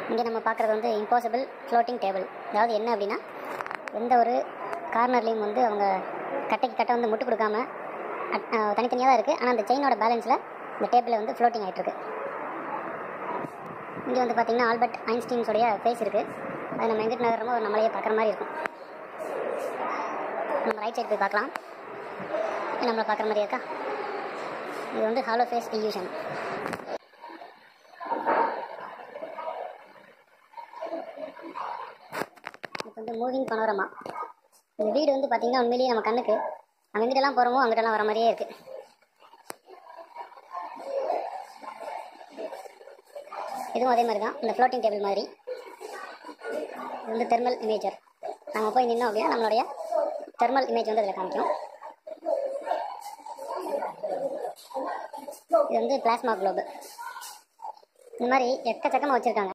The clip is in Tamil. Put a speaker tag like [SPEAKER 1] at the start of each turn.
[SPEAKER 1] இங்கே நம்ம பார்க்குறது வந்து இம்பாசிபிள் ஃப்ளோட்டிங் டேபிள் அதாவது என்ன அப்படின்னா எந்த ஒரு கார்னர்லேயும் வந்து அவங்க கட்டைக்கு கட்டை வந்து முட்டு கொடுக்காம தனித்தனியாக தான் இருக்குது ஆனால் அந்த செயினோட பேலன்ஸில் இந்த டேபிளில் வந்து ஃப்ளோட்டிங் ஆகிட்டுருக்கு இங்கே வந்து பார்த்திங்கன்னா ஆல்பர்ட் ஐன்ஸ்டீன்ஸோடைய ஃபேஸ் இருக்குது அது நம்ம எங்கிட்ட நகரமோ நம்மளையே பார்க்குற மாதிரி இருக்கும் நம்ம ரைட் சைடு போய் பார்க்கலாம் இது நம்மளை பார்க்குற மாதிரி இருக்கா இது வந்து ஹாலோ ஃபேஸ் இல்யூஷன் இது வந்து மூவிங் பனோரமா இந்த வீடு வந்து பார்த்தீங்கன்னா உண்மையிலேயே நம்ம கண்ணுக்கு அங்கிட்டெல்லாம் போகிறோமோ அங்கிட்டெல்லாம் வர மாதிரியே இருக்குது இதுவும் அதே மாதிரி தான் இந்த ஃப்ளோட்டிங் டேபிள் மாதிரி இது வந்து தெர்மல் இமேஜர் நம்ம போய் நின்னோம் அப்படின்னா நம்மளுடைய தெர்மல் இமேஜ் வந்து அதில் காமிக்கும் இது வந்து பிளாஸ்மா குளோபு இந்த மாதிரி எக்கச்சக்கமாக வச்சுருக்காங்க